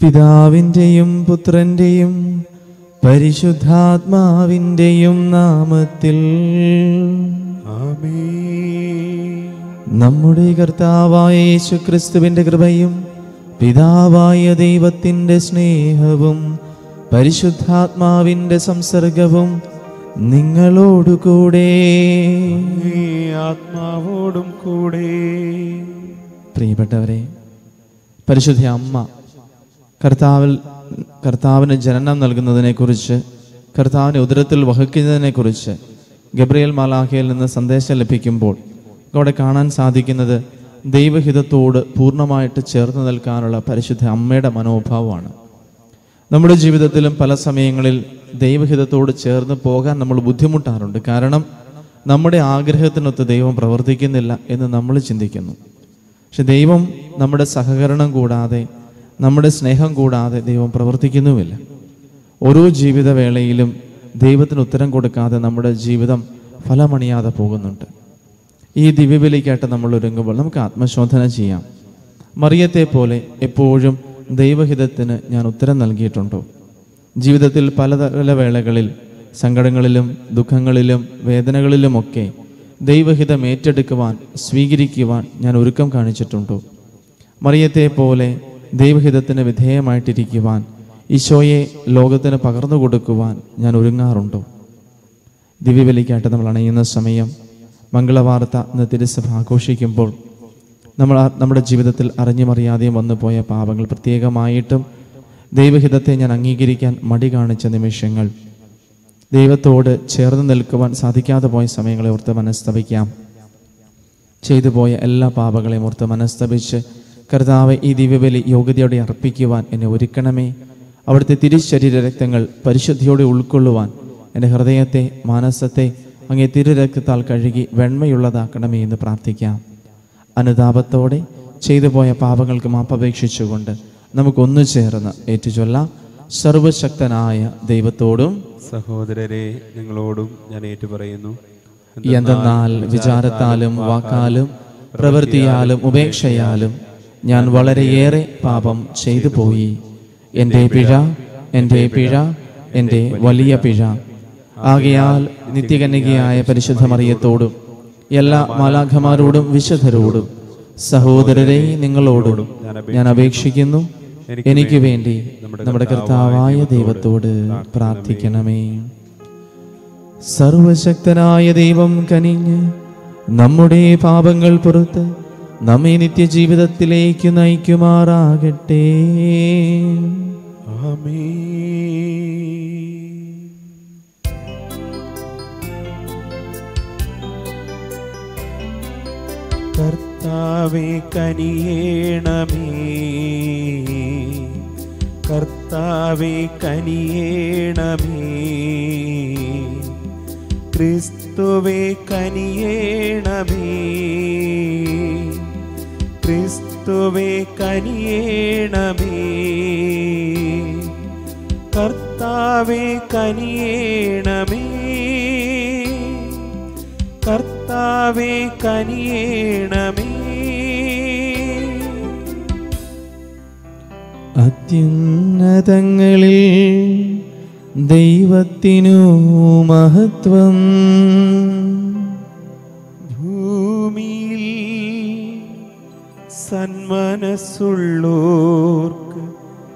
പിതാവിൻ്റെയും പുത്രൻ്റെയും പരിശുദ്ധാത്മാവിൻ്റെയും നാമത്തിൽ ആമേൻ നമ്മുടെ കർത്താവായ യേശു ക്രിസ്തുവിൻ്റെ കൃപയും പിതാവായ ദൈവത്തിൻ്റെ സ്നേഹവും പരിശുദ്ധാത്മാവിൻ്റെ സംസർഗവും നിങ്ങളോടുകൂടെ ഈ ആത്മാവോടും കൂടെ പ്രിയപ്പെട്ടവരെ പരിശുദ്ധ അമ്മ കർത്താവിൽ കർത്താവിന് ജനനം നൽകുന്നതിനെക്കുറിച്ച് കർത്താവിനെ ഉദരത്തിൽ വഹിക്കുന്നതിനെക്കുറിച്ച് ഗബ്രിയേൽ മാലാഖയിൽ നിന്ന് സന്ദേശം ലഭിക്കുമ്പോൾ അവിടെ കാണാൻ സാധിക്കുന്നത് ദൈവഹിതത്തോട് പൂർണ്ണമായിട്ട് ചേർന്ന് നിൽക്കാനുള്ള പരിശുദ്ധ അമ്മയുടെ മനോഭാവമാണ് നമ്മുടെ ജീവിതത്തിലും പല സമയങ്ങളിൽ ദൈവഹിതത്തോട് ചേർന്ന് പോകാൻ നമ്മൾ ബുദ്ധിമുട്ടാറുണ്ട് കാരണം നമ്മുടെ ആഗ്രഹത്തിനൊത്ത് ദൈവം പ്രവർത്തിക്കുന്നില്ല എന്ന് നമ്മൾ ചിന്തിക്കുന്നു പക്ഷെ ദൈവം നമ്മുടെ സഹകരണം കൂടാതെ നമ്മുടെ സ്നേഹം കൂടാതെ ദൈവം പ്രവർത്തിക്കുന്നുമില്ല ഓരോ ജീവിതവേളയിലും ദൈവത്തിന് ഉത്തരം കൊടുക്കാതെ നമ്മുടെ ജീവിതം ഫലമണിയാതെ പോകുന്നുണ്ട് ഈ ദിവ്യബലിക്കായിട്ട് നമ്മൾ ഒരുങ്ങുമ്പോൾ നമുക്ക് ആത്മശോധന ചെയ്യാം മറിയത്തെ പോലെ എപ്പോഴും ദൈവഹിതത്തിന് ഞാൻ ഉത്തരം നൽകിയിട്ടുണ്ടോ ജീവിതത്തിൽ പല പല വേളകളിൽ സങ്കടങ്ങളിലും ദുഃഖങ്ങളിലും വേദനകളിലുമൊക്കെ ദൈവഹിതം ഏറ്റെടുക്കുവാൻ സ്വീകരിക്കുവാൻ ഞാൻ ഒരുക്കം കാണിച്ചിട്ടുണ്ടോ മറിയത്തെ പോലെ ദൈവഹിതത്തിന് വിധേയമായിട്ടിരിക്കുവാൻ ഈശോയെ ലോകത്തിന് പകർന്നു കൊടുക്കുവാൻ ഞാൻ ഒരുങ്ങാറുണ്ടോ ദിവ്യബലിക്കായിട്ട് നമ്മൾ അണയുന്ന സമയം മംഗളവാർത്ത എന്ന തിരുസഭ ആഘോഷിക്കുമ്പോൾ നമ്മൾ ആ- നമ്മുടെ ജീവിതത്തിൽ അറിഞ്ഞുമറിയാതെയും വന്നു പോയ പാപങ്ങൾ പ്രത്യേകമായിട്ടും ദൈവഹിതത്തെ ഞാൻ അംഗീകരിക്കാൻ മടി കാണിച്ച നിമിഷങ്ങൾ ദൈവത്തോട് ചേർന്ന് നിൽക്കുവാൻ സാധിക്കാതെ പോയ സമയങ്ങളെ ഓർത്ത് മനസ്തപിക്കാം ചെയ്തു പോയ എല്ലാ പാപങ്ങളെയും ഓർത്ത് മനസ്തപിച്ച് കർത്താവ് ഈ ദിവ്യബലി യോഗ്യതയോടെ അർപ്പിക്കുവാൻ എന്നെ ഒരുക്കണമേ അവിടുത്തെ തിരുശരീര രക്തങ്ങൾ പരിശുദ്ധിയോടെ ഉൾക്കൊള്ളുവാൻ എൻ്റെ ഹൃദയത്തെ മാനസത്തെ അങ്ങേ തിരുരക്തത്താൽ കഴുകി വെണ്മയുള്ളതാക്കണമേ എന്ന് പ്രാർത്ഥിക്കാം അനുതാപത്തോടെ ചെയ്തു പോയ പാപങ്ങൾക്ക് മാപ്പപേക്ഷിച്ചുകൊണ്ട് നമുക്കൊന്നു ചേർന്ന് ഏറ്റുചൊല്ലാം സർവശക്തനായ ദൈവത്തോടും സഹോദരരെ നിങ്ങളോടും ഞാൻ ഏറ്റുപറയുന്നു എന്തെന്നാൽ വിചാരത്താലും വാക്കാലും പ്രവൃത്തിയാലും ഉപേക്ഷയാലും ഞാൻ വളരെയേറെ പാപം ചെയ്തു പോയി എൻ്റെ പിഴ എൻ്റെ പിഴ എൻ്റെ വലിയ പിഴ ആകയാൽ നിത്യകന്യകയായ പരിശുദ്ധ മറിയത്തോടും എല്ലാ മാലാഖമാരോടും വിശുദ്ധരോടും സഹോദരരെ നിങ്ങളോടും ഞാൻ അപേക്ഷിക്കുന്നു എനിക്ക് വേണ്ടി നമ്മുടെ കർത്താവായ ദൈവത്തോട് പ്രാർത്ഥിക്കണമേ സർവശക്തനായ ദൈവം കനിഞ്ഞ് നമ്മുടെ പാപങ്ങൾ പുറത്ത് നമ്മെ നിത്യജീവിതത്തിലേക്ക് നയിക്കുമാറാകട്ടെ ആമേൻ കർത്താവെ കനിയേണമേ കർത്താവെ കനിയേണമേ ക്രിസ്തുവെ കനിയേണമേ ക്രിസ്തുവെ കനിയേണമേ കർത്താവെ കനിയേണമേ കർത്താവെ കനിയേണമേ അത്യുന്നതങ്ങളിൽ ദൈവത്തിനു മഹത്വം ഭൂമിയിൽ സന്മനസ്സുള്ളോർക്ക്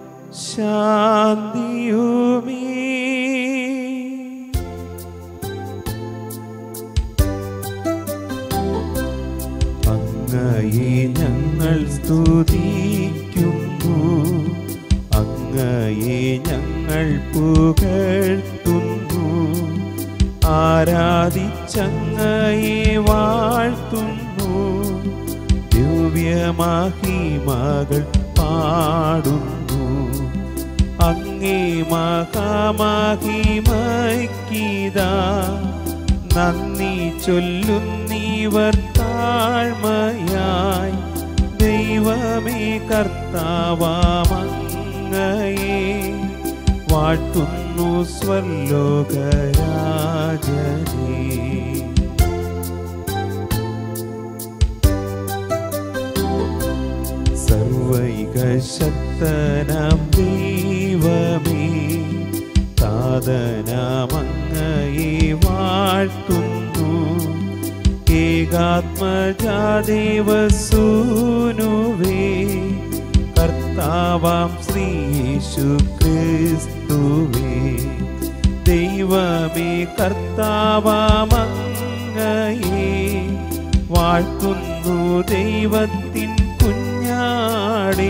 ശാന്തിയുമേ അങ്ങയെ ഞങ്ങൾ സ്തുതിക്കുന്നു അങ്ങയെ ഞങ്ങൾ പുകഴ്ത്തുന്നു ആരാധിച്ചങ്ങയെ വാഴ്ത്തുന്നു ദിവ്യമഹിമകൾ പാടുന്നു അങ്ങേ മഹാമഹിമയ്ക്കിതാ നന്ദി ചൊല്ലുന്നീവർ താഴ്മയായി ദൈവമേ കർത്താവാമങ്ങയെ വാഴ്ത്തുന്നു സ്വർലോകരാജനേ സർവ സർവൈക ശക്തനാം ദൈവമേ താതനാമങ്ങയെ വാഴ്ത്തുന്നു ഏകാത്മജാദേവസൂനുവേ കർത്താവാം ശ്രീയേശു ക്രിസ്തുവേ ദൈവമേ കർത്താവാമങ്ങയെ വാഴ്ത്തുന്നു ദൈവത്തിൻ കുഞ്ഞാടേ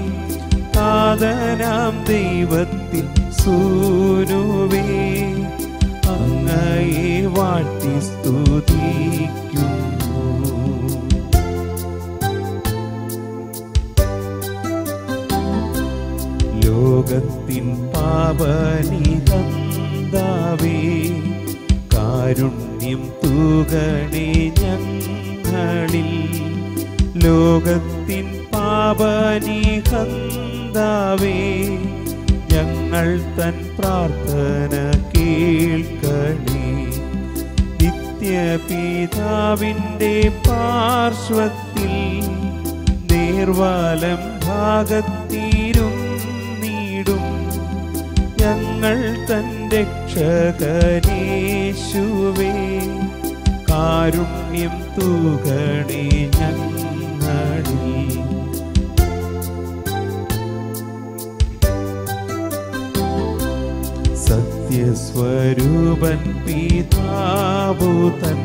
താതനാം ദൈവത്തിൻ സൂനുവേ അങ്ങയെ വാഴ്ത്തി സ്തുതിക്കുന്നു ലോകത്തിൻ പാപനിതന്താവേ കാരുണ്യം തൂകണേ ഞങ്ങളിൽ ലോകത്തിൻ പാപനിഹന്താവേ ഞങ്ങൾ തൻ പ്രാർത്ഥന കേൾക്കണേ നിത്യപിതാവിൻ്റെ പാർശ്വത്തിൽ നേർവാലം ഭാഗത്തീരും നീടും ഞങ്ങൾ തൻ രക്ഷകനേശുവേ കാരുണ്യം തൂകണേ ഞങ്ങളിൽ സത്യസ്വരൂപൻ പിതാഭൂതൻ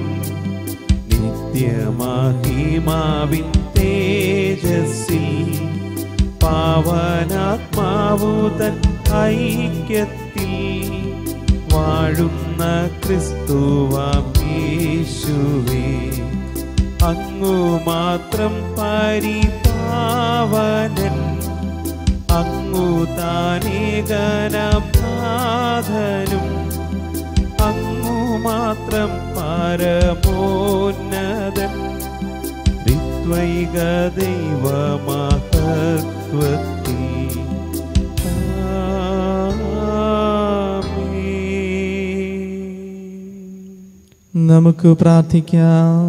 നിത്യമഹിമാവിൻ തേജസ്സിൽ പാവനാത്മാവൂതൻ ഐക്യത്തിൽ വാഴുന്ന ക്രിസ്തുവാം യേശുവേ അങ്ങു മാത്രം പരിപാവനൻ അങ്ങു താനേകനാം നാഥനും അങ്ങു മാത്രം പരമോന്നതൻ ത്രിത്വൈക ദൈവമഹത്വത്തിൽ ആമേൻ. നമുക്ക് പ്രാർത്ഥിക്കാം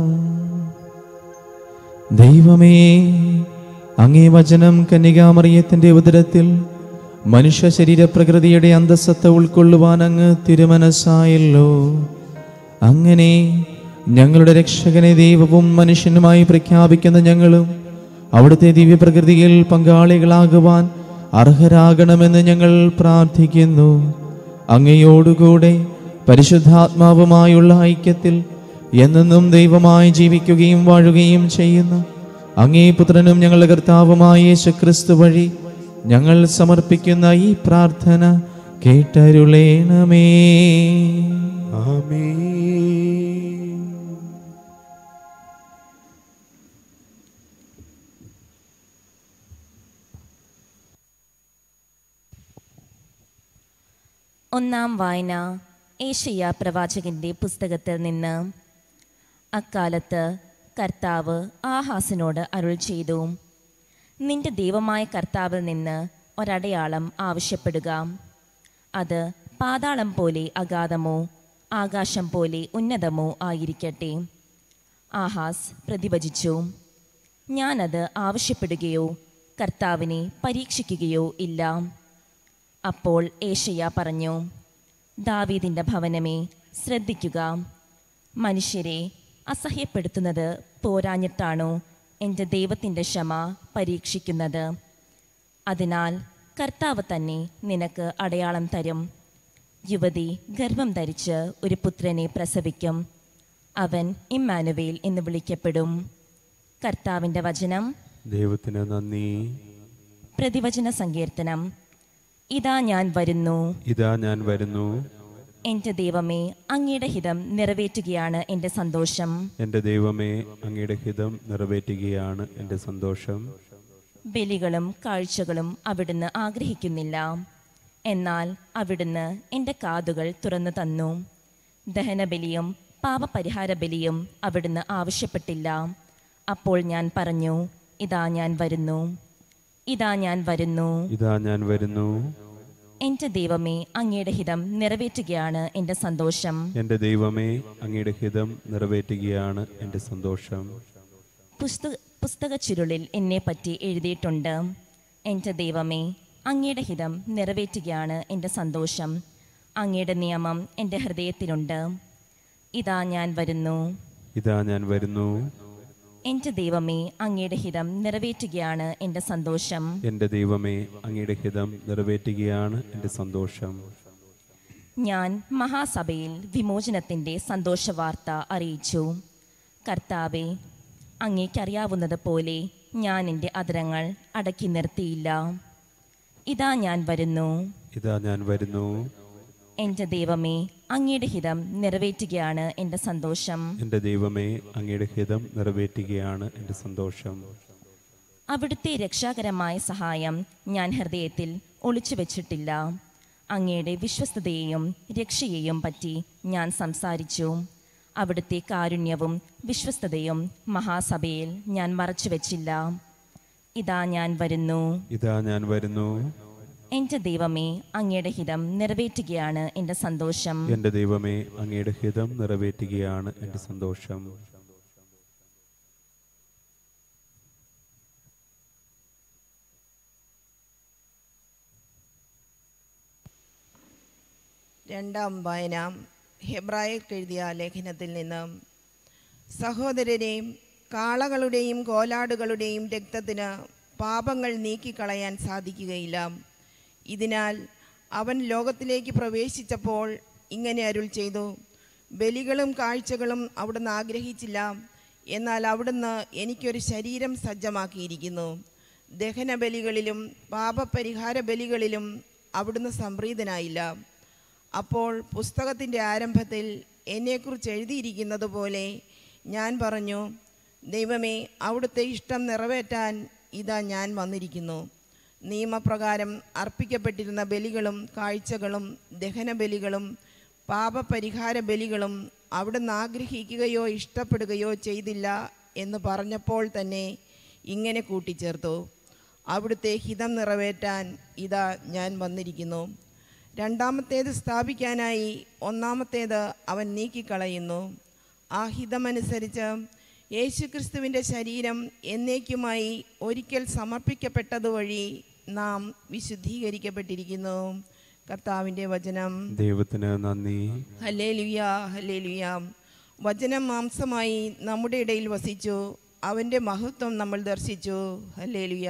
ദൈവമേ അങ്ങേ വചനം കന്യകാമറിയത്തിന്റെ ഉദരത്തിൽ മനുഷ്യ ശരീര പ്രകൃതിയുടെ അന്തസ്സത്ത ഉൾക്കൊള്ളുവാൻ അങ്ങ് തിരുമനസ്സായല്ലോ അങ്ങനെ ഞങ്ങളുടെ രക്ഷകനെ ദൈവവും മനുഷ്യനുമായി പ്രഖ്യാപിക്കുന്ന ഞങ്ങളും അവിടുത്തെ ദിവ്യപ്രകൃതിയിൽ പങ്കാളികളാകുവാൻ അർഹരാകണമെന്ന് ഞങ്ങൾ പ്രാർത്ഥിക്കുന്നു അങ്ങയോടുകൂടെ പരിശുദ്ധാത്മാവുമായുള്ള ഐക്യത്തിൽ എന്നെന്നും ദൈവമായി ജീവിക്കുകയും വാഴുകയും ചെയ്യുന്ന അങ്ങേ പുത്രനും ഞങ്ങളുടെ കർത്താവുമായ യേശുക്രിസ്തു വഴി ഞങ്ങൾ സമർപ്പിക്കുന്ന ഈ പ്രാർത്ഥന കേട്ടരുളേണമേ ആമേൻ ഒന്നാം വായന ഏഷ്യ പ്രവാചകന്റെ പുസ്തകത്തിൽ നിന്ന് അക്കാലത്ത് കർത്താവ് ആഹാസിനോട് അരുൾ ചെയ്തു നിന്റെ ദൈവമായ കർത്താവിൽ നിന്ന് ഒരടയാളം ആവശ്യപ്പെടുക അത് പാതാളം പോലെ അഗാധമോ ആകാശം പോലെ ഉന്നതമോ ആയിരിക്കട്ടെ ആഹാസ് പ്രതിവചിച്ചു ഞാനത് ആവശ്യപ്പെടുകയോ കർത്താവിനെ പരീക്ഷിക്കുകയോ ഇല്ല അപ്പോൾ ഏഷ്യ പറഞ്ഞു ദാവീദിൻ്റെ ഭവനമേ ശ്രദ്ധിക്കുക മനുഷ്യരെ അസഹ്യപ്പെടുത്തുന്നത് പോരാഞ്ഞിട്ടാണോ എൻ്റെ ദൈവത്തിൻ്റെ ക്ഷമ പരീക്ഷിക്കുന്നത് അതിനാൽ കർത്താവ് തന്നെ നിനക്ക് അടയാളം തരും യുവതി ഗർഭം ധരിച്ച് ഒരു പുത്രനെ പ്രസവിക്കും അവൻ ഇമ്മാനുവേൽ എന്ന് വിളിക്കപ്പെടും കർത്താവിൻ്റെ വചനം ദൈവത്തിന് നന്ദി പ്രതിവചന സങ്കീർത്തനം ഇതാ ഞാൻ വരുന്നു ഇതാ ഞാൻ വരുന്നു എൻ്റെ ദൈവമേ അങ്ങയുടെ ഹിതം നിറവേറ്റുകയാണ് എൻ്റെ സന്തോഷം എൻ്റെ ദൈവമേ അങ്ങയുടെ ഹിതം നിറവേറ്റുകയാണ് എൻ്റെ സന്തോഷം ബലികളും കാഴ്ചകളും അവിടുന്ന് ആഗ്രഹിക്കുന്നില്ല എന്നാൽ അവിടുന്ന് എൻ്റെ കാതുകൾ തുറന്നു തന്നു ദഹനബലിയും പാപപരിഹാര ബലിയും അവിടുന്ന് ആവശ്യപ്പെട്ടില്ല അപ്പോൾ ഞാൻ പറഞ്ഞു ഇതാ ഞാൻ വരുന്നു ഇതാ ഞാൻ വരുന്നു ഇതാ ഞാൻ വരുന്നു എൻ്റെ ദൈവമേ അങ്ങയുടെ ഹിതം നിറവേറ്റുകയാണ് എൻ്റെ സന്തോഷം എൻ്റെ ദൈവമേ അങ്ങയുടെ ഹിതം നിറവേറ്റുകയാണ് എൻ്റെ സന്തോഷം പുസ്ത പുസ്തക ചുരുളിൽ എന്നെപ്പറ്റി എഴുതിയിട്ടുണ്ട് എൻ്റെ ദൈവമേ അങ്ങയുടെ ഹിതം നിറവേറ്റുകയാണ് എൻ്റെ സന്തോഷം അങ്ങയുടെ നിയമം എൻ്റെ ഹൃദയത്തിലുണ്ട് ഇതാ ഞാൻ വരുന്നു ഇതാ ഞാൻ വരുന്നു എൻ്റെ ദൈവമേ അങ്ങയുടെ ഹിതം നിറവേറ്റുകയാണ് എൻ്റെ സന്തോഷം എൻ്റെ ദൈവമേ അങ്ങയുടെ ഹിതം നിറവേറ്റുകയാണ് എൻ്റെ സന്തോഷം ഞാൻ മഹാസഭയിൽ വിമോചനത്തിൻ്റെ സന്തോഷവാർത്ത അറിയിച്ചു കർത്താവെ അങ്ങേക്കറിയാവുന്നത് പോലെ ഞാൻ എൻ്റെ അതരങ്ങൾ അടക്കി നിർത്തിയില്ല ഇതാ ഞാൻ വരുന്നു ഇതാ ഞാൻ വരുന്നു എൻ്റെ ദൈവമേ അങ്ങയുടെ ഹിതം നിറവേറ്റുകയാണ് എൻ്റെ സന്തോഷം എൻ്റെ ദൈവമേ അങ്ങയുടെ ഹിതം നിറവേറ്റുകയാണ് എൻ്റെ സന്തോഷം അവിടുത്തെ രക്ഷാകരമായ സഹായം ഞാൻ ഹൃദയത്തിൽ ഒളിച്ചു വെച്ചിട്ടില്ല അങ്ങയുടെ വിശ്വസ്തതയെയും രക്ഷയെയും പറ്റി ഞാൻ സംസാരിച്ചു അവിടുത്തെ കാരുണ്യവും വിശ്വസ്തതയും മഹാസഭയിൽ ഞാൻ മറച്ചു വെച്ചില്ല ഇതാ ഞാൻ വരുന്നു ഇതാ ഞാൻ വരുന്നു എൻ്റെ ദൈവമേ അങ്ങയുടെ ഹിതം നിറവേറ്റുകയാണ് എൻ്റെ സന്തോഷം എൻ്റെ ദൈവമേ അങ്ങയുടെ ഹിതം നിറവേറ്റുകയാണ് എൻ്റെ സന്തോഷം രണ്ടാം വായന ഹെബ്രായർക്ക് എഴുതിയ ലേഖനത്തിൽ നിന്ന് സഹോദരരെയും കാളകളുടെയും കോലാടുകളുടെയും രക്തത്തിന് പാപങ്ങൾ നീക്കിക്കളയാൻ സാധിക്കുകയില്ല ഇതിനാൽ അവൻ ലോകത്തിലേക്ക് പ്രവേശിച്ചപ്പോൾ ഇങ്ങനെ അരുൾ ചെയ്തു ബലികളും കാഴ്ചകളും അവിടുന്ന് ആഗ്രഹിച്ചില്ല എന്നാൽ അവിടുന്ന് എനിക്കൊരു ശരീരം സജ്ജമാക്കിയിരിക്കുന്നു ദഹനബലികളിലും പാപപരിഹാര ബലികളിലും അവിടുന്ന് സംപ്രീതനായില്ല അപ്പോൾ പുസ്തകത്തിൻ്റെ ആരംഭത്തിൽ എന്നെക്കുറിച്ച് എഴുതിയിരിക്കുന്നത് പോലെ ഞാൻ പറഞ്ഞു ദൈവമേ അവിടുത്തെ ഇഷ്ടം നിറവേറ്റാൻ ഇതാ ഞാൻ വന്നിരിക്കുന്നു നിയമപ്രകാരം അർപ്പിക്കപ്പെട്ടിരുന്ന ബലികളും കാഴ്ചകളും ദഹനബലികളും പാപപരിഹാര ബലികളും അവിടുന്ന് ആഗ്രഹിക്കുകയോ ഇഷ്ടപ്പെടുകയോ ചെയ്തില്ല എന്ന് പറഞ്ഞപ്പോൾ തന്നെ ഇങ്ങനെ കൂട്ടിച്ചേർത്തു അവിടുത്തെ ഹിതം നിറവേറ്റാൻ ഇതാ ഞാൻ വന്നിരിക്കുന്നു രണ്ടാമത്തേത് സ്ഥാപിക്കാനായി ഒന്നാമത്തേത് അവൻ നീക്കിക്കളയുന്നു ആ ഹിതമനുസരിച്ച് യേശുക്രിസ്തുവിൻ്റെ ശരീരം എന്നേക്കുമായി ഒരിക്കൽ സമർപ്പിക്കപ്പെട്ടതുവഴി നാം വിശുദ്ധീകരിക്കപ്പെട്ടിരിക്കുന്നു കർത്താവിൻ്റെ വചനം ദൈവത്തിന് നന്ദി ഹല്ലേലുയ ഹല്ലേലുയ വചനം മാംസമായി നമ്മുടെ ഇടയിൽ വസിച്ചു അവൻ്റെ മഹത്വം നമ്മൾ ദർശിച്ചു ഹല്ലേലുയ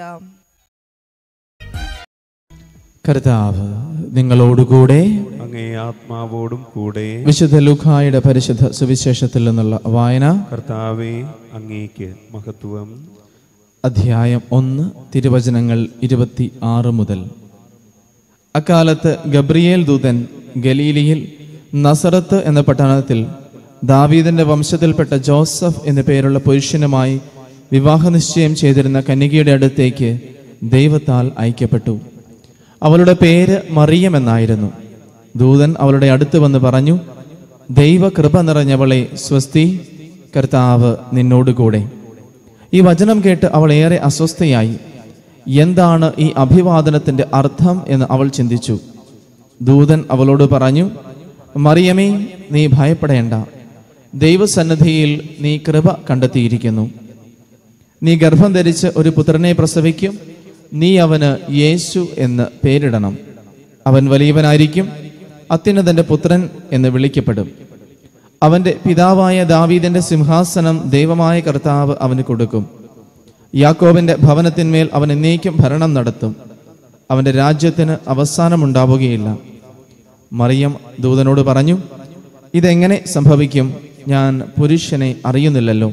കർത്താവ് നിങ്ങളോടുകൂടെ അങ്ങേ ആത്മാവോടും കൂടെ വിശുദ്ധ ലുഖായുടെ പരിശുദ്ധ സുവിശേഷത്തിൽ നിന്നുള്ള വായന കർത്താവെ അങ്ങേക്ക് മഹത്വം അധ്യായം ഒന്ന് തിരുവചനങ്ങൾ ഇരുപത്തി ആറ് മുതൽ അക്കാലത്ത് ഗബ്രിയേൽ ദൂതൻ ഗലീലിയിൽ നസറത്ത് എന്ന പട്ടണത്തിൽ ദാവീദിന്റെ വംശത്തിൽപ്പെട്ട ജോസഫ് എന്നു പേരുള്ള പുരുഷനുമായി വിവാഹ നിശ്ചയം ചെയ്തിരുന്ന കന്യകയുടെ അടുത്തേക്ക് ദൈവത്താൽ അയക്കപ്പെട്ടു അവളുടെ പേര് മറിയം എന്നായിരുന്നു ദൂതൻ അവളുടെ അടുത്ത് വന്ന് പറഞ്ഞു ദൈവ കൃപ നിറഞ്ഞവളെ സ്വസ്തി കർത്താവ് നിന്നോടുകൂടെ ഈ വചനം കേട്ട് അവൾ ഏറെ അസ്വസ്ഥയായി എന്താണ് ഈ അഭിവാദനത്തിന്റെ അർത്ഥം എന്ന് അവൾ ചിന്തിച്ചു ദൂതൻ അവളോട് പറഞ്ഞു മറിയമേ നീ ഭയപ്പെടേണ്ട ദൈവസന്നിധിയിൽ നീ കൃപ കണ്ടെത്തിയിരിക്കുന്നു നീ ഗർഭം ധരിച്ച് ഒരു പുത്രനെ പ്രസവിക്കും നീ അവന് യേശു എന്ന് പേരിടണം അവൻ വലിയവനായിരിക്കും അത്യുന്നതന്റെ പുത്രൻ എന്ന് വിളിക്കപ്പെടും അവന്റെ പിതാവായ ദാവീദിന്റെ സിംഹാസനം ദൈവമായ കർത്താവ് അവന് കൊടുക്കും യാക്കോബിന്റെ ഭവനത്തിന്മേൽ അവൻ എന്നേക്കും ഭരണം നടത്തും അവന്റെ രാജ്യത്തിന് അവസാനമുണ്ടാവുകയില്ല മറിയം ദൂതനോട് പറഞ്ഞു ഇതെങ്ങനെ സംഭവിക്കും ഞാൻ പുരുഷനെ അറിയുന്നില്ലല്ലോ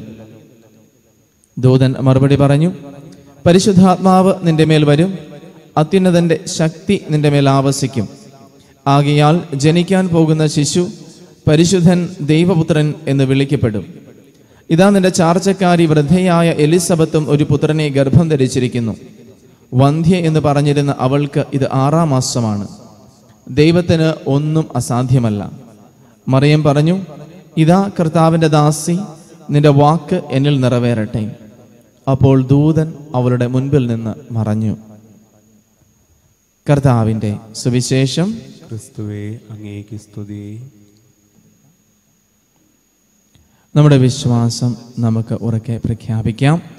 ദൂതൻ മറുപടി പറഞ്ഞു പരിശുദ്ധാത്മാവ് നിന്റെ മേൽ വരും അത്യുന്നതന്റെ ശക്തി നിന്റെ മേൽ ആവസിക്കും ആകയാൽ ജനിക്കാൻ പോകുന്ന ശിശു പരിശുദ്ധൻ ദൈവപുത്രൻ എന്ന് വിളിക്കപ്പെടും ഇതാ നിന്റെ ചാർച്ചക്കാരി വൃദ്ധയായ എലിസബത്തും ഒരു പുത്രനെ ഗർഭം ധരിച്ചിരിക്കുന്നു വന്ധ്യ എന്ന് പറഞ്ഞിരുന്ന അവൾക്ക് ഇത് ആറാം മാസമാണ് ദൈവത്തിന് ഒന്നും അസാധ്യമല്ല മറിയം പറഞ്ഞു ഇതാ കർത്താവിന്റെ ദാസി നിന്റെ വാക്ക് എന്നിൽ നിറവേറട്ടെ അപ്പോൾ ദൂതൻ അവളുടെ മുൻപിൽ നിന്ന് മറഞ്ഞു കർത്താവിന്റെ സുവിശേഷം ക്രിസ്തുവെ അങ്ങേക്ക് സ്തുതി നമ്മുടെ വിശ്വാസം നമുക്ക് ഉറക്കെ പ്രഖ്യാപിക്കാം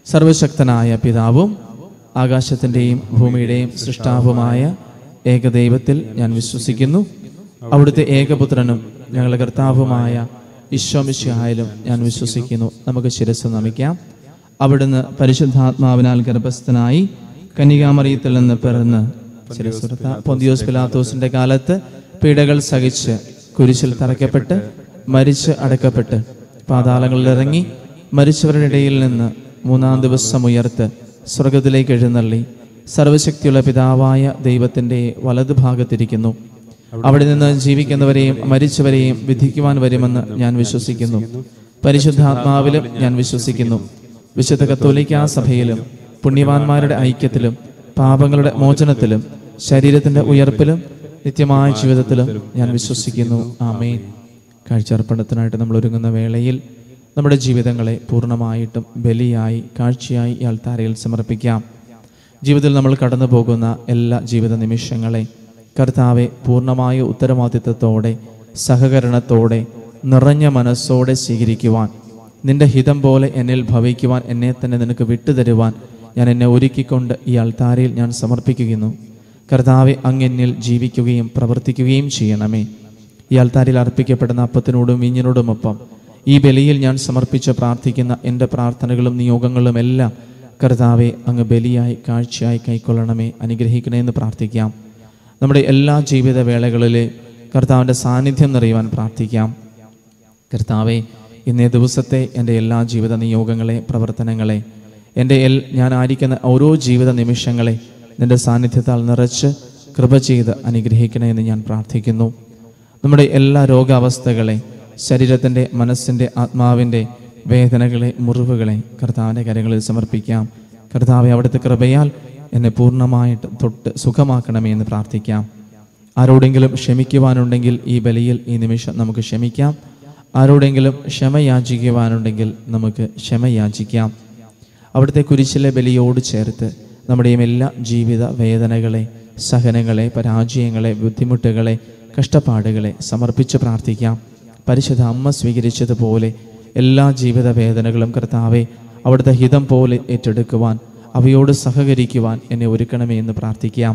സർവശക്തനായ പിതാവും ആകാശത്തിൻ്റെയും ഭൂമിയുടെയും സൃഷ്ടാവുമായ ഏകദൈവത്തിൽ ഞാൻ വിശ്വസിക്കുന്നു അവിടുത്തെ ഏകപുത്രനും ഞങ്ങളുടെ കർത്താവുമായ ഈശോമിശിഹായാലും ഞാൻ വിശ്വസിക്കുന്നു നമുക്ക് ശിരസ് നമിക്കാം അവിടുന്ന് പരിശുദ്ധാത്മാവിനാൽ ഗർഭസ്ഥനായി കന്യകാമറിയത്തിൽ നിന്ന് പിറന്ന് ശിരസ്സുരത്ത പൊന്തിയോസ് പിലാത്തോസിന്റെ കാലത്ത് പീഡകൾ സഹിച്ച് കുരിശിൽ തറയ്ക്കപ്പെട്ട് മരിച്ച് അടക്കപ്പെട്ട് പാതാളങ്ങളിൽ ഇറങ്ങി മരിച്ചവരുടെ ഇടയിൽ നിന്ന് മൂന്നാം ദിവസം ഉയർത്ത് സ്വർഗത്തിലേക്ക് എഴുന്നള്ളി സർവശക്തിയുള്ള പിതാവായ ദൈവത്തിന്റെ വലതുഭാഗത്തിരിക്കുന്നു അവിടെ നിന്ന് ജീവിക്കുന്നവരെയും മരിച്ചവരെയും വിധിക്കുവാൻ വരുമെന്ന് ഞാൻ വിശ്വസിക്കുന്നു പരിശുദ്ധാത്മാവിലും ഞാൻ വിശ്വസിക്കുന്നു വിശുദ്ധ കത്തോലിക്കാ സഭയിലും പുണ്യവാന്മാരുടെ ഐക്യത്തിലും പാപങ്ങളുടെ മോചനത്തിലും ശരീരത്തിന്റെ ഉയർപ്പിലും നിത്യമായ ജീവിതത്തിലും ഞാൻ വിശ്വസിക്കുന്നു ആമേൻ കാഴ്ചയർപ്പണത്തിനായിട്ട് നമ്മൾ ഒരുങ്ങുന്ന വേളയിൽ നമ്മുടെ ജീവിതങ്ങളെ പൂർണ്ണമായിട്ടും ബലിയായി കാഴ്ചയായി ഈ അൾത്താരയിൽ സമർപ്പിക്കാം ജീവിതത്തിൽ നമ്മൾ കടന്നു പോകുന്ന എല്ലാ ജീവിത നിമിഷങ്ങളെ കർത്താവെ പൂർണ്ണമായ ഉത്തരവാദിത്തത്തോടെ സഹകരണത്തോടെ നിറഞ്ഞ മനസ്സോടെ സ്വീകരിക്കുവാൻ നിന്റെ ഹിതം പോലെ എന്നിൽ ഭവിക്കുവാൻ എന്നെ തന്നെ നിനക്ക് വിട്ടുതരുവാൻ ഞാൻ എന്നെ ഒരുക്കിക്കൊണ്ട് ഈ അൾത്താരയിൽ ഞാൻ സമർപ്പിക്കുന്നു കർത്താവെ അങ്ങെന്നിൽ ജീവിക്കുകയും പ്രവർത്തിക്കുകയും ചെയ്യണമേ ഈ അൾത്താരിൽ അർപ്പിക്കപ്പെടുന്ന അപ്പത്തിനോടും വീഞ്ഞിനോടുമൊപ്പം ഈ ബലിയിൽ ഞാൻ സമർപ്പിച്ച് പ്രാർത്ഥിക്കുന്ന എൻ്റെ പ്രാർത്ഥനകളും നിയോഗങ്ങളും എല്ലാം കർത്താവെ അങ്ങ് ബലിയായി കാഴ്ചയായി കൈക്കൊള്ളണമേ അനുഗ്രഹിക്കണേ എന്ന് പ്രാർത്ഥിക്കാം നമ്മുടെ എല്ലാ ജീവിത വേളകളിലെ കർത്താവിൻ്റെ സാന്നിധ്യം നിറയുവാൻ പ്രാർത്ഥിക്കാം കർത്താവെ ഇന്നേ ദിവസത്തെ എൻ്റെ എല്ലാ ജീവിത നിയോഗങ്ങളെ പ്രവർത്തനങ്ങളെ എൻ്റെ എൽ ഞാൻ ആയിരിക്കുന്ന ഓരോ ജീവിത നിമിഷങ്ങളെ നിന്റെ സാന്നിധ്യത്താൽ നിറച്ച് കൃപ ചെയ്ത് അനുഗ്രഹിക്കണേ എന്ന് ഞാൻ പ്രാർത്ഥിക്കുന്നു നമ്മുടെ എല്ലാ രോഗാവസ്ഥകളെ ശരീരത്തിൻ്റെ മനസ്സിൻ്റെ ആത്മാവിൻ്റെ വേദനകളെ മുറിവുകളെ കർത്താവിൻ്റെ കരങ്ങളിൽ സമർപ്പിക്കാം കർത്താവെ അവിടുത്തെ കൃപയാൽ എന്നെ പൂർണ്ണമായിട്ട് തൊട്ട് സുഖമാക്കണമേ എന്ന് പ്രാർത്ഥിക്കാം ആരോടെങ്കിലും ക്ഷമിക്കുവാനുണ്ടെങ്കിൽ ഈ ബലിയിൽ ഈ നിമിഷം നമുക്ക് ക്ഷമിക്കാം ആരോടെങ്കിലും ക്ഷമ യാചിക്കുവാനുണ്ടെങ്കിൽ നമുക്ക് ക്ഷമ യാചിക്കാം അവിടുത്തെ കുരിശിലെ ബലിയോട് ചേർത്ത് നമ്മുടെയും എല്ലാ ജീവിത വേദനകളെ സഹനങ്ങളെ പരാജയങ്ങളെ ബുദ്ധിമുട്ടുകളെ കഷ്ടപ്പാടുകളെ സമർപ്പിച്ച് പ്രാർത്ഥിക്കാം പരിശുദ്ധ അമ്മ സ്വീകരിച്ചതുപോലെ എല്ലാ ജീവിത വേദനകളും കർത്താവെ അവിടുത്തെ ഹിതം പോലെ ഏറ്റെടുക്കുവാൻ അവയോട് സഹകരിക്കുവാൻ എന്നെ ഒരുക്കണമേ എന്ന് പ്രാർത്ഥിക്കാം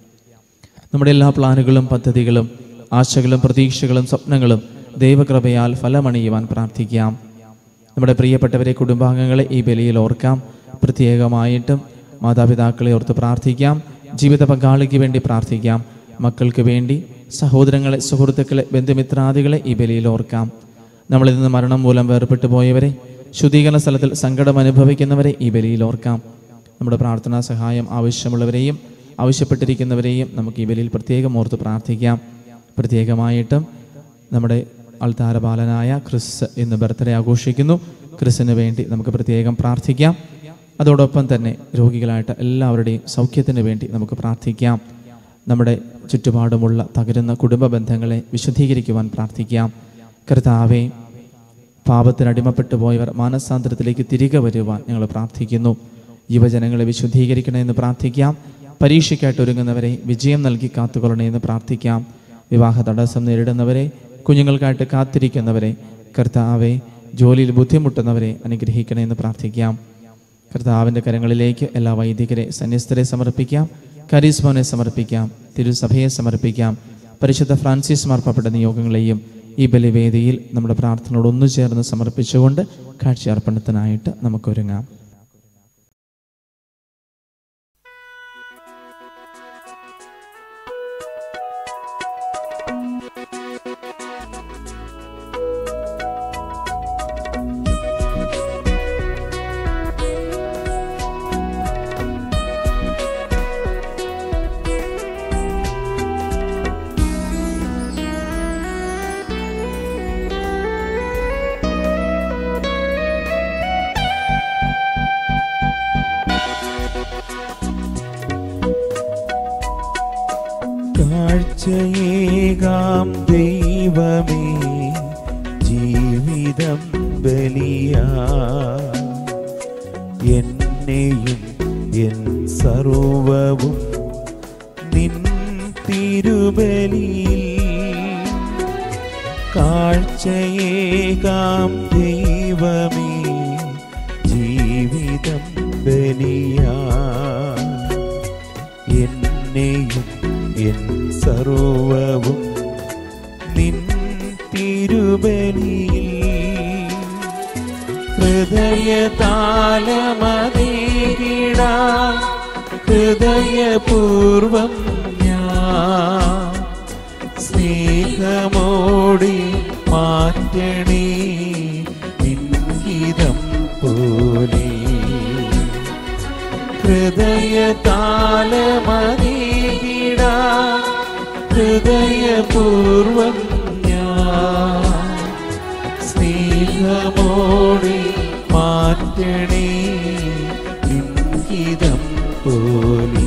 നമ്മുടെ എല്ലാ പ്ലാനുകളും പദ്ധതികളും ആശകളും പ്രതീക്ഷകളും സ്വപ്നങ്ങളും ദൈവകൃപയാൽ ഫലമണിയുവാൻ പ്രാർത്ഥിക്കാം നമ്മുടെ പ്രിയപ്പെട്ടവരെ കുടുംബാംഗങ്ങളെ ഈ ബലിയിൽ ഓർക്കാം പ്രത്യേകമായിട്ടും മാതാപിതാക്കളെ ഓർത്ത് പ്രാർത്ഥിക്കാം ജീവിത പങ്കാളിക്ക് വേണ്ടി പ്രാർത്ഥിക്കാം മക്കൾക്ക് വേണ്ടി സഹോദരങ്ങളെ സുഹൃത്തുക്കളെ ബന്ധുമിത്രാദികളെ ഈ ബലിയിൽ ഓർക്കാം നമ്മളിൽ നിന്ന് മരണം മൂലം വേർപെട്ടു പോയവരെ ശുദ്ധീകരണ സ്ഥലത്തിൽ സങ്കടം അനുഭവിക്കുന്നവരെ ഈ ബലിയിൽ ഓർക്കാം നമ്മുടെ പ്രാർത്ഥനാ സഹായം ആവശ്യമുള്ളവരെയും ആവശ്യപ്പെട്ടിരിക്കുന്നവരെയും നമുക്ക് ഈ ബലിയിൽ പ്രത്യേകം ഓർത്ത് പ്രാർത്ഥിക്കാം പ്രത്യേകമായിട്ടും നമ്മുടെ അൾത്താരബാലനായ ക്രിസ് ഇന്ന് ബർത്ത്ഡേ ആഘോഷിക്കുന്നു ക്രിസിന് വേണ്ടി നമുക്ക് പ്രത്യേകം പ്രാർത്ഥിക്കാം അതോടൊപ്പം തന്നെ രോഗികളായിട്ട് എല്ലാവരുടെയും സൗഖ്യത്തിന് വേണ്ടി നമുക്ക് പ്രാർത്ഥിക്കാം നമ്മുടെ ചുറ്റുപാടുമുള്ള തകരുന്ന കുടുംബ ബന്ധങ്ങളെ വിശുദ്ധീകരിക്കുവാൻ പ്രാർത്ഥിക്കാം കർത്താവെ പാപത്തിന് അടിമപ്പെട്ടു പോയവർ മാനസാന്തരത്തിലേക്ക് തിരികെ വരുവാൻ ഞങ്ങൾ പ്രാർത്ഥിക്കുന്നു യുവജനങ്ങളെ വിശുദ്ധീകരിക്കണമെന്ന് പ്രാർത്ഥിക്കാം പരീക്ഷയ്ക്കായിട്ട് ഒരുങ്ങുന്നവരെ വിജയം നൽകി കാത്തുകൊള്ളണമെന്ന് പ്രാർത്ഥിക്കാം വിവാഹ തടസ്സം നേരിടുന്നവരെ കുഞ്ഞുങ്ങൾക്കായിട്ട് കാത്തിരിക്കുന്നവരെ കർത്താവെ ജോലിയിൽ ബുദ്ധിമുട്ടുന്നവരെ അനുഗ്രഹിക്കണമെന്ന് പ്രാർത്ഥിക്കാം കർത്താവിൻ്റെ കരങ്ങളിലേക്ക് എല്ലാ വൈദികരെ സന്യസ്തരെ സമർപ്പിക്കാം കരീസ്മോനെ സമർപ്പിക്കാം തിരുസഭയെ സമർപ്പിക്കാം പരിശുദ്ധ ഫ്രാൻസിസ് മാർപ്പാപ്പെട്ട നിയോഗങ്ങളെയും ഈ ബലിവേദിയിൽ നമ്മുടെ പ്രാർത്ഥനയോട് ഒന്നു ചേർന്ന് സമർപ്പിച്ചുകൊണ്ട് കാഴ്ചയർപ്പണത്തിനായിട്ട് നമുക്കൊരുങ്ങാം കാഴ്ചയേകാം ദൈവമേ ജീവിതം ബലിയാ എന്നെയും എൻ സർവവും നിൻ തിരുബലിയിൽ കാഴ്ചയേകാം ദൈവമേ ജീവിതം ബലിയാ എന്നെയും എൻ സർവവും നിൻ തിരുബലിയിൽ ഹൃദയതാലമതീകിടാ ഹൃദയപൂർവം ഞാൻ സ്നേഹമോടി മാറ്റണേ നിൻഹിതം പോലെ ഹൃദയതാലമതീകിടാ ഹൃദയപൂർവം ഞാൻ സ്നേഹമോടെ മാറ്റണേ ലിംഗിതം പോലെ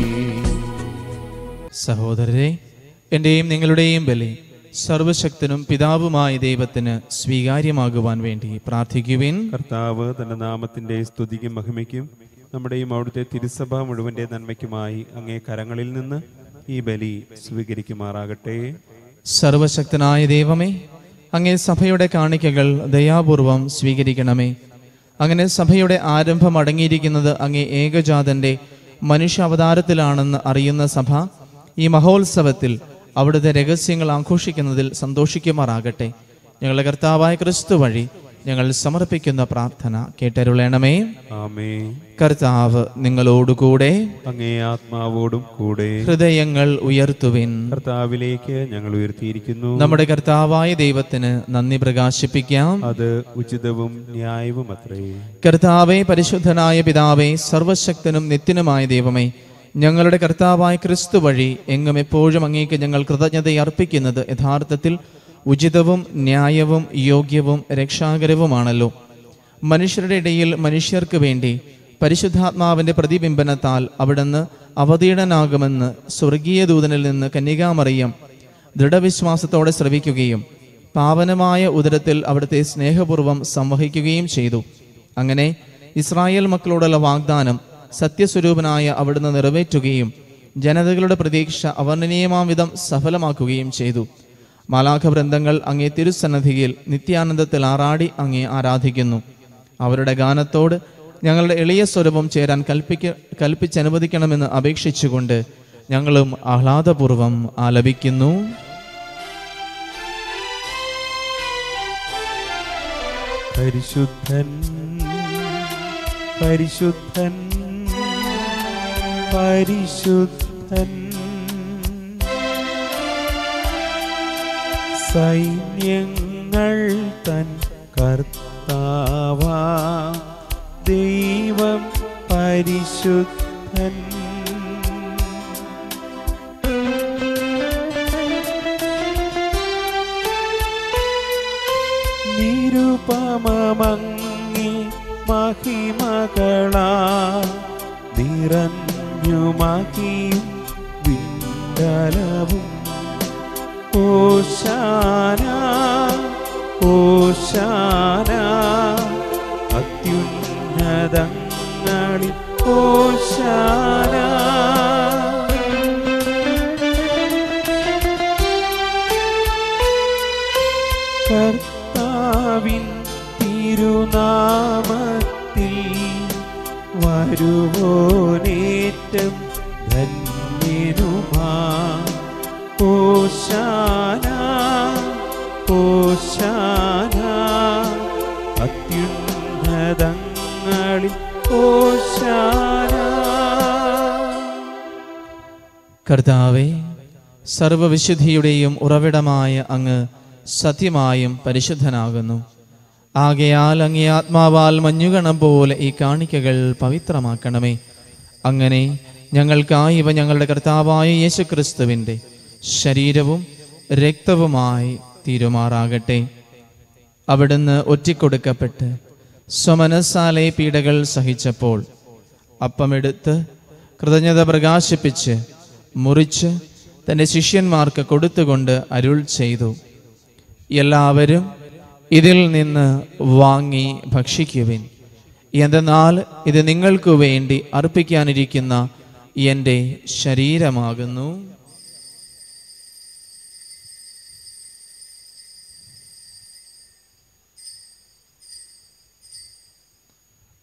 സഹോദരരെ എൻ്റെയും നിങ്ങളുടെയും ബലി സർവശക്തനും പിതാവുമായ ദൈവത്തിന് സ്വീകാര്യമാകുവാൻ വേണ്ടി പ്രാർത്ഥിക്കുവിൻ കർത്താവ് തന്റെ നാമത്തിന്റെ സ്തുതിക്കും മഹിമയ്ക്കും നമ്മുടെയും അവിടുത്തെ തിരുസഭ മുഴുവന്റെ നന്മയ്ക്കുമായി അങ്ങേ കരങ്ങളിൽ നിന്ന് ഈ ബലി സ്വീകരിക്കുമാറാകട്ടെ സർവശക്തനായ ദൈവമേ അങ്ങേ സഭയുടെ കാണിക്കകൾ ദയാപൂർവം സ്വീകരിക്കണമേ അങ്ങനെ സഭയുടെ ആരംഭം അടങ്ങിയിരിക്കുന്നത് അങ്ങേ ഏകജാതന്റെ മനുഷ്യ അവതാരത്തിലാണെന്ന് അറിയുന്ന സഭ ഈ മഹോത്സവത്തിൽ അവിടുത്തെ രഹസ്യങ്ങൾ ആഘോഷിക്കുന്നതിൽ സന്തോഷിക്കുമാറാകട്ടെ ഞങ്ങളുടെ കർത്താവായ ക്രിസ്തു വഴി ഞങ്ങൾ സമർപ്പിക്കുന്ന പ്രാർത്ഥന കേട്ടരുളേണമേ ആമേ കർത്താവ് നിങ്ങളോടുകൂടെ അങ്ങേ ആത്മാവോടും കൂടെ ഹൃദയങ്ങൾ ഉയർത്തുവിൻ കർത്താവിലേക്ക് ഞങ്ങൾ ഉയർത്തിയിരിക്കുന്നു നമ്മുടെ കർത്താവായ ദൈവത്തിന് നന്ദി പ്രകാശിപ്പിക്കാം അത് ഉചിതവും ന്യായവും അത്രേ കർത്താവെ പരിശുദ്ധനായ പിതാവേ സർവശക്തനും നിത്യനുമായ ദൈവമേ ഞങ്ങളുടെ കർത്താവായ ക്രിസ്തു വഴി എങ്ങും എപ്പോഴും അങ്ങേക്ക് ഞങ്ങൾ കൃതജ്ഞത അർപ്പിക്കുന്നത് യഥാർത്ഥത്തിൽ ഉചിതവും ന്യായവും യോഗ്യവും രക്ഷാകരവുമാണല്ലോ മനുഷ്യരുടെ ഇടയിൽ മനുഷ്യർക്ക് വേണ്ടി പരിശുദ്ധാത്മാവിന്റെ പ്രതിബിംബനത്താൽ അവിടുന്ന് അവതീർണനാകുമെന്ന് സ്വർഗീയ ദൂതനിൽ നിന്ന് കന്യകാമറിയം ദൃഢവിശ്വാസത്തോടെ ശ്രവിക്കുകയും പാവനമായ ഉദരത്തിൽ അവിടുത്തെ സ്നേഹപൂർവ്വം സംവഹിക്കുകയും ചെയ്തു അങ്ങനെ ഇസ്രായേൽ മക്കളോടുള്ള വാഗ്ദാനം സത്യസ്വരൂപനായ അവിടുന്ന് നിറവേറ്റുകയും ജനതകളുടെ പ്രതീക്ഷ അവർണ്ണനീയമാം വിധം സഫലമാക്കുകയും ചെയ്തു മാലാഖ വൃന്ദങ്ങൾ അങ്ങേ തിരുസന്നധിയിൽ നിത്യാനന്ദത്തിൽ ആറാടി അങ്ങേ ആരാധിക്കുന്നു അവരുടെ ഗാനത്തോട് ഞങ്ങളുടെ എളിയ സ്വരൂപം ചേരാൻ കൽപ്പിക്ക കൽപ്പിച്ചനുവദിക്കണമെന്ന് അപേക്ഷിച്ചുകൊണ്ട് ഞങ്ങളും ആഹ്ലാദപൂർവം ആലപിക്കുന്നു പരിശുദ്ധൻ പരിശുദ്ധൻ പരിശുദ്ധൻ സൈന്യങ്ങൾ തൻ കർത്താവാ ദൈവം പരിശുദ്ധൻ നിരുപമങ്ങി മഹിമകളാ നിറഞ്ഞുമകിയും വിണ്ടലവും ഓശാന ഓശാന അത്യുന്നതങ്ങളിൽ ഓശാന കർത്താവിൻ തിരുനാമത്തിൽ വരുവോനേറ്റം ധന്യനുമാ ഓശാന ഓശാന അത്യുന്നതങ്ങളിൽ ഓശാന കർത്താവെ സർവവിശുദ്ധിയുടെയും ഉറവിടമായ അങ്ങ് സത്യമായും പരിശുദ്ധനാകുന്നു ആകയാൽ അങ്ങേ ആത്മാവാൽ മഞ്ഞുകണം പോലെ ഈ കാണിക്കകൾ പവിത്രമാക്കണമേ അങ്ങനെ ഞങ്ങൾക്കായി ഇവ ഞങ്ങളുടെ കർത്താവായ യേശുക്രിസ്തുവിൻ്റെ ശരീരവും രക്തവുമായി തീരുമാറാകട്ടെ അവിടുന്ന് ഒറ്റിക്കൊടുക്കപ്പെട്ട് സ്വമനസാലെ പീഡകൾ സഹിച്ചപ്പോൾ അപ്പമെടുത്ത് കൃതജ്ഞത പ്രകാശിപ്പിച്ച് മുറിച്ച് തൻ്റെ ശിഷ്യന്മാർക്ക് കൊടുത്തുകൊണ്ട് അരുൾ ചെയ്തു എല്ലാവരും ഇതിൽ നിന്ന് വാങ്ങി ഭക്ഷിക്കുവിൻ എന്തെന്നാൽ ഇത് നിങ്ങൾക്ക് വേണ്ടി അർപ്പിക്കാനിരിക്കുന്ന എൻ്റെ ശരീരമാകുന്നു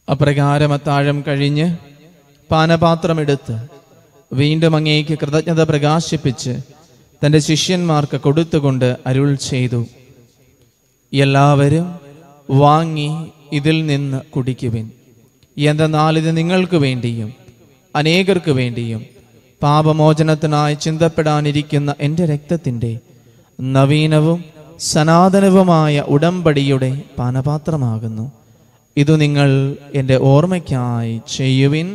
അപ്രകാരം അത്താഴം കഴിഞ്ഞ് പാനപാത്രമെടുത്ത് വീണ്ടും അങ്ങേക്ക് കൃതജ്ഞത പ്രകാശിപ്പിച്ച് തൻ്റെ ശിഷ്യന്മാർക്ക് കൊടുത്തുകൊണ്ട് അരുൾ ചെയ്തു എല്ലാവരും വാങ്ങി ഇതിൽ നിന്ന് കുടിക്കുവിൻ എന്തെന്നാൽ ഇത് നിങ്ങൾക്ക് വേണ്ടിയും അനേകർക്ക് വേണ്ടിയും പാപമോചനത്തിനായി ചിന്തപ്പെടാനിരിക്കുന്ന എൻ്റെ രക്തത്തിൻ്റെ നവീനവും സനാതനവുമായ ഉടമ്പടിയുടെ പാനപാത്രമാകുന്നു ഇതു നിങ്ങൾ എൻ്റെ ഓർമ്മയ്ക്കായി ചെയ്യുവിൻ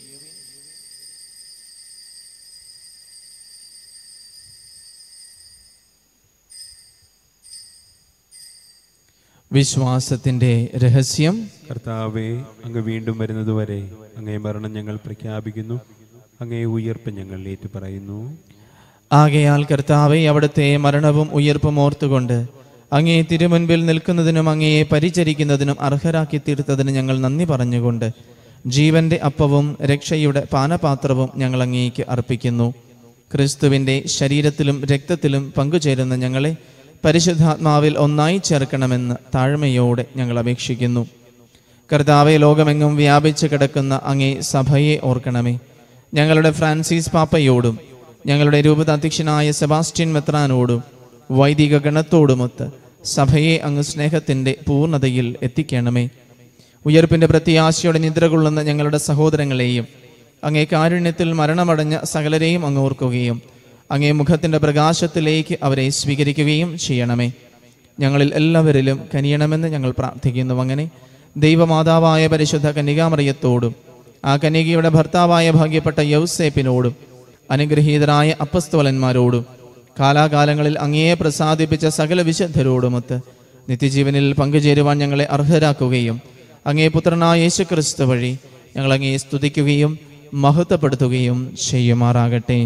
വിശ്വാസത്തിൻ്റെ രഹസ്യം കർത്താവെ അങ്ങ് വീണ്ടും വരുന്നതുവരെ അങ്ങേ മരണം ഞങ്ങൾ പ്രഖ്യാപിക്കുന്നു അങ്ങേ ഉയർപ്പ് ഞങ്ങൾ ഏറ്റുപറയുന്നു ആകയാൽ കർത്താവെ അവിടുത്തെ മരണവും ഉയർപ്പും ഓർത്തുകൊണ്ട് അങ്ങേ തിരുമുൻപിൽ നിൽക്കുന്നതിനും അങ്ങയെ പരിചരിക്കുന്നതിനും അർഹരാക്കി തീർത്തതിന് ഞങ്ങൾ നന്ദി പറഞ്ഞുകൊണ്ട് ജീവന്റെ അപ്പവും രക്ഷയുടെ പാനപാത്രവും ഞങ്ങൾ അങ്ങേക്ക് അർപ്പിക്കുന്നു ക്രിസ്തുവിന്റെ ശരീരത്തിലും രക്തത്തിലും പങ്കുചേരുന്ന ഞങ്ങളെ പരിശുദ്ധാത്മാവിൽ ഒന്നായി ചേർക്കണമെന്ന് താഴ്മയോടെ ഞങ്ങൾ അപേക്ഷിക്കുന്നു കർത്താവെ ലോകമെങ്ങും വ്യാപിച്ചു കിടക്കുന്ന അങ്ങേ സഭയെ ഓർക്കണമേ ഞങ്ങളുടെ ഫ്രാൻസിസ് പാപ്പയോടും ഞങ്ങളുടെ രൂപതാധ്യക്ഷനായ സെബാസ്റ്റ്യൻ മെത്രാനോടും വൈദിക ഗണത്തോടുമൊത്ത് സഭയെ അങ്ങ് സ്നേഹത്തിൻ്റെ പൂർണ്ണതയിൽ എത്തിക്കണമേ ഉയർപ്പിൻ്റെ പ്രത്യാശയോടെ നിദ്ര കൊള്ളുന്ന ഞങ്ങളുടെ സഹോദരങ്ങളെയും അങ്ങേ കാരുണ്യത്തിൽ മരണമടഞ്ഞ സകലരെയും അങ്ങ് ഓർക്കുകയും അങ്ങേ മുഖത്തിൻ്റെ പ്രകാശത്തിലേക്ക് അവരെ സ്വീകരിക്കുകയും ചെയ്യണമേ ഞങ്ങളിൽ എല്ലാവരിലും കനിയണമെന്ന് ഞങ്ങൾ പ്രാർത്ഥിക്കുന്നു അങ്ങനെ ദൈവമാതാവായ പരിശുദ്ധ കന്യകാമറിയത്തോടും ആ കന്യകയുടെ ഭർത്താവായ ഭാഗ്യപ്പെട്ട യൗസേപ്പിനോടും അനുഗ്രഹീതരായ അപ്പസ്തോലന്മാരോടും കാലാകാലങ്ങളിൽ അങ്ങയെ പ്രസാദിപ്പിച്ച സകല വിശുദ്ധരോടുമൊത്ത് നിത്യജീവനിൽ പങ്കുചേരുവാൻ ഞങ്ങളെ അർഹരാക്കുകയും അങ്ങേ പുത്രനായ യേശു ക്രിസ്തു വഴി ഞങ്ങൾ അങ്ങയെ സ്തുതിക്കുകയും മഹത്വപ്പെടുത്തുകയും ചെയ്യുമാറാകട്ടെ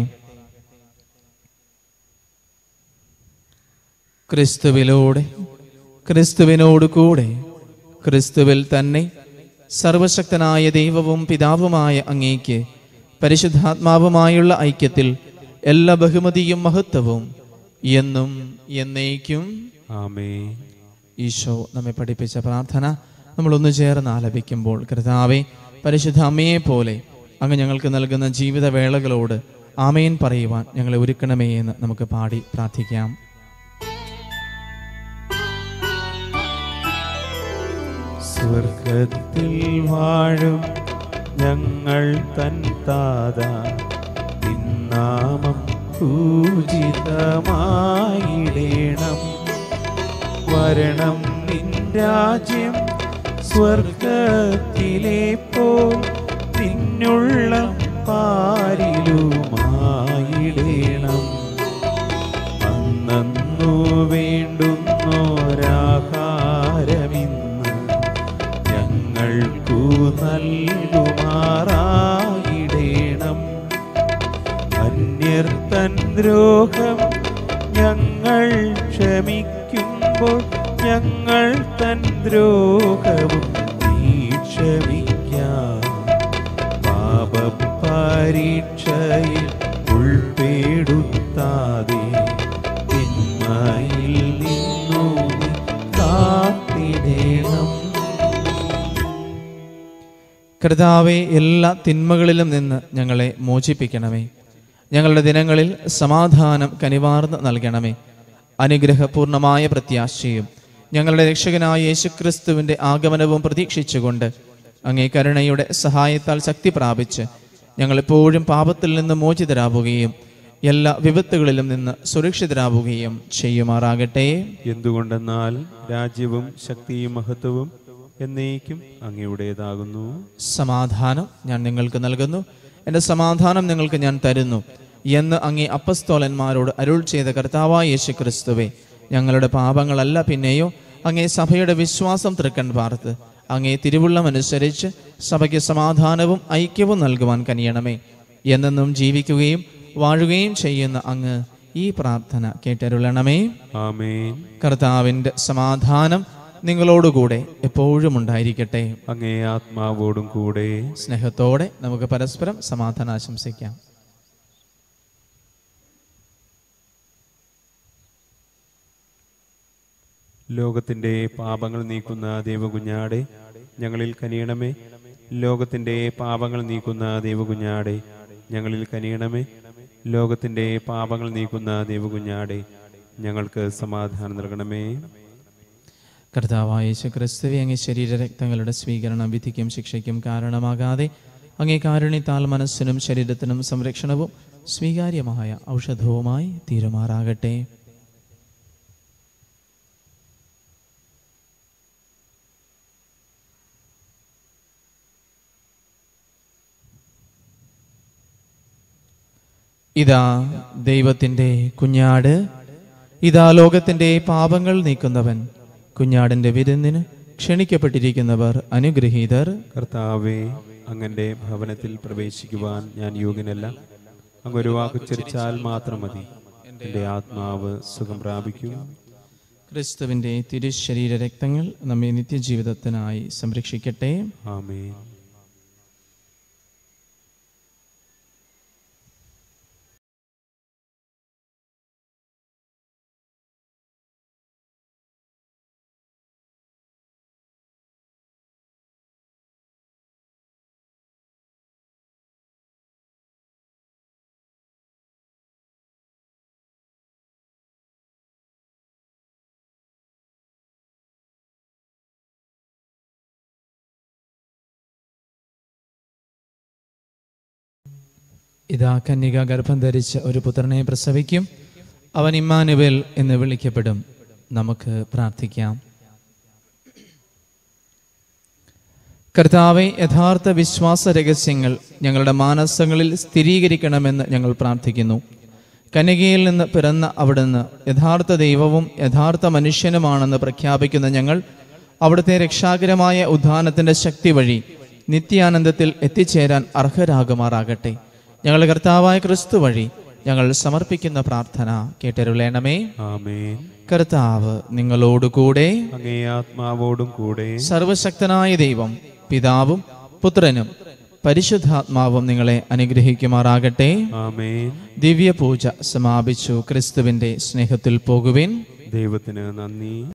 ക്രിസ്തുവിലൂടെ ക്രിസ്തുവിനോട് കൂടെ ക്രിസ്തുവിൽ തന്നെ സർവശക്തനായ ദൈവവും പിതാവുമായ അങ്ങേക്ക് പരിശുദ്ധാത്മാവുമായുള്ള ഐക്യത്തിൽ എല്ലാ ബഹുമതിയും മഹത്വവും എന്നും എന്നേക്കും ആമേ ഈശോ നമ്മെ പഠിപ്പിച്ച പ്രാർത്ഥന നമ്മളൊന്നു ചേർന്ന് ആലപിക്കുമ്പോൾ കർത്താവെ പരിശുദ്ധ അമ്മയെ പോലെ അങ്ങ് ഞങ്ങൾക്ക് നൽകുന്ന ജീവിതവേളകളോട് ആമേൻ പറയുവാൻ ഞങ്ങളെ ഒരുക്കണമേ എന്ന് നമുക്ക് പാടി പ്രാർത്ഥിക്കാം സ്വർഗത്തിൽ വാഴും ഞങ്ങൾ തൻ താത നിന്നാമം പൂജിതമായിടേണം വരണം നിൻ രാജ്യം സ്വർഗത്തിലെ പോൽ നിന്നുള്ള പാരിലുമായിടേണം അന്നു വേണ്ടുന്നോരാഹാരമിന്ന് ഞങ്ങൾക്കു നൽകുമാറായിടേണം അന്യർ തൻ ദ്രോഹം ഞങ്ങൾ ക്ഷമിക്കുമ്പോൾ ഞങ്ങൾ തൻ ദ്രോഹവും നീ ക്ഷമിക്കാം പാപപരീക്ഷയിൽ ഉൾപ്പെടുത്താതെ തിന്മയിൽ നിന്നു നീ കാത്തിടേണം കർത്താവെ എല്ലാ തിന്മകളിലും നിന്ന് ഞങ്ങളെ മോചിപ്പിക്കണമേ ഞങ്ങളുടെ ദിനങ്ങളിൽ സമാധാനം കനിവാർന്ന് നൽകണമേ അനുഗ്രഹപൂർണമായ പ്രത്യാശയും ഞങ്ങളുടെ രക്ഷകനായ യേശുക്രിസ്തുവിൻ്റെ ആഗമനവും പ്രതീക്ഷിച്ചുകൊണ്ട് അങ്ങേ കരുണയുടെ സഹായത്താൽ ശക്തി പ്രാപിച്ച് ഞങ്ങളെപ്പോഴും പാപത്തിൽ നിന്ന് മോചിതരാവുകയും എല്ലാ വിപത്തുകളിലും നിന്ന് സുരക്ഷിതരാവുകയും ചെയ്യുമാറാകട്ടെ എന്തുകൊണ്ടെന്നാൽ രാജ്യവും ശക്തിയും മഹത്വവും എന്നേക്കും അങ്ങയുടേതാകുന്നു സമാധാനം ഞാൻ നിങ്ങൾക്ക് നൽകുന്നു എൻ്റെ സമാധാനം നിങ്ങൾക്ക് ഞാൻ തരുന്നു എന്ന് അങ്ങേ അപ്പസ്തോലന്മാരോട് അരുൾ ചെയ്ത കർത്താവായ യേശു ക്രിസ്തുവേ ഞങ്ങളുടെ പാപങ്ങളല്ല പിന്നെയോ അങ്ങേ സഭയുടെ വിശ്വാസം തൃക്കൺ പാർത്ത് അങ്ങേ തിരുവുള്ളമനുസരിച്ച് സഭയ്ക്ക് സമാധാനവും ഐക്യവും നൽകുവാൻ കനിയണമേ എന്നെന്നും ജീവിക്കുകയും വാഴുകയും ചെയ്യുന്ന അങ്ങ് ഈ പ്രാർത്ഥന കേട്ടരുളണമേ ആമേൻ കർത്താവിൻ്റെ സമാധാനം നിങ്ങളോടുകൂടെ എപ്പോഴും ഉണ്ടായിരിക്കട്ടെ അങ്ങേ ആത്മാവോടും കൂടെ സ്നേഹത്തോടെ നമുക്ക് പരസ്പരം സമാധാനം ആശംസിക്കാം ലോകത്തിന്റെ പാപങ്ങൾ നീക്കുന്ന ദൈവകുഞ്ഞാടെ ഞങ്ങളിൽ കനിയണമേ ലോകത്തിന്റെ പാപങ്ങൾ നീക്കുന്ന ദൈവകുഞ്ഞാടെ ഞങ്ങളിൽ കനിയണമേ ലോകത്തിന്റെ പാപങ്ങൾ നീക്കുന്ന ദൈവകുഞ്ഞാടെ ഞങ്ങൾക്ക് സമാധാനം നൽകണമേ കർത്താവായ യേശു ക്രിസ്തുവെ അങ്ങേ ശരീരരക്തങ്ങളുടെ സ്വീകരണം വിധിക്കും ശിക്ഷയ്ക്കും കാരണമാകാതെ അങ്ങേ കാരുണ്യത്താൽ മനസ്സിനും ശരീരത്തിനും സംരക്ഷണവും സ്വീകാര്യമായ ഔഷധവുമായി തീരുമാറാകട്ടെ ഇതാ ദൈവത്തിൻ്റെ കുഞ്ഞാട് ഇതാ ലോകത്തിൻ്റെ പാപങ്ങൾ നീക്കുന്നവൻ കുഞ്ഞാടിൻ്റെ വിരുന്നിന് ക്ഷണിക്കപ്പെട്ടിരിക്കുന്നവർ അനുഗ്രഹീതർ കർത്താവെ അങ്ങന്റെ ഭവനത്തിൽ പ്രവേശിക്കുവാൻ ഞാൻ യോഗ്യനല്ല അങ്ങ് ഒരു വാക്കുച്ചരിച്ചാൽ മാത്രം മതി എൻ്റെ ആത്മാവ് സുഖം പ്രാപിക്കും ക്രിസ്തുവിൻ്റെ തിരുശരീര രക്തങ്ങൾ നമ്മെ നിത്യജീവിതത്തിനായി സംരക്ഷിക്കട്ടെ ആമേൻ ഇതാ കന്യക ഗർഭം ധരിച്ച് ഒരു പുത്രനെ പ്രസവിക്കും അവൻ ഇമ്മാനുവേൽ എന്ന് വിളിക്കപ്പെടും നമുക്ക് പ്രാർത്ഥിക്കാം കർത്താവെ യഥാർത്ഥ വിശ്വാസ രഹസ്യങ്ങൾ ഞങ്ങളുടെ മാനസങ്ങളിൽ സ്ഥിരീകരിക്കണമെന്ന് ഞങ്ങൾ പ്രാർത്ഥിക്കുന്നു കന്യകയിൽ നിന്ന് പിറന്ന അവിടുന്ന് യഥാർത്ഥ ദൈവവും യഥാർത്ഥ മനുഷ്യനുമാണെന്ന് പ്രഖ്യാപിക്കുന്ന ഞങ്ങൾ അവിടുത്തെ രക്ഷാകരമായ ഉദ്ധാനത്തിന്റെ ശക്തി വഴി നിത്യാനന്ദത്തിൽ എത്തിച്ചേരാൻ അർഹരാകുമാറാകട്ടെ ഞങ്ങളുടെ കർത്താവായ ക്രിസ്തു വഴി ഞങ്ങൾ സമർപ്പിക്കുന്ന പ്രാർത്ഥന കേട്ടരുളേണമേ ആമേൻ കർത്താവ് നിങ്ങളോടുകൂടെ അങ്ങേ ആത്മാവോടും കൂടെ സർവശക്തനായ ദൈവം പിതാവും പുത്രനും പരിശുദ്ധാത്മാവും നിങ്ങളെ അനുഗ്രഹിക്കുമാറാകട്ടെ ആമേൻ ദിവ്യപൂജ സമാപിച്ചു ക്രിസ്തുവിന്റെ സ്നേഹത്തിൽ പോകുവിൻ ദൈവത്തിന് നന്ദി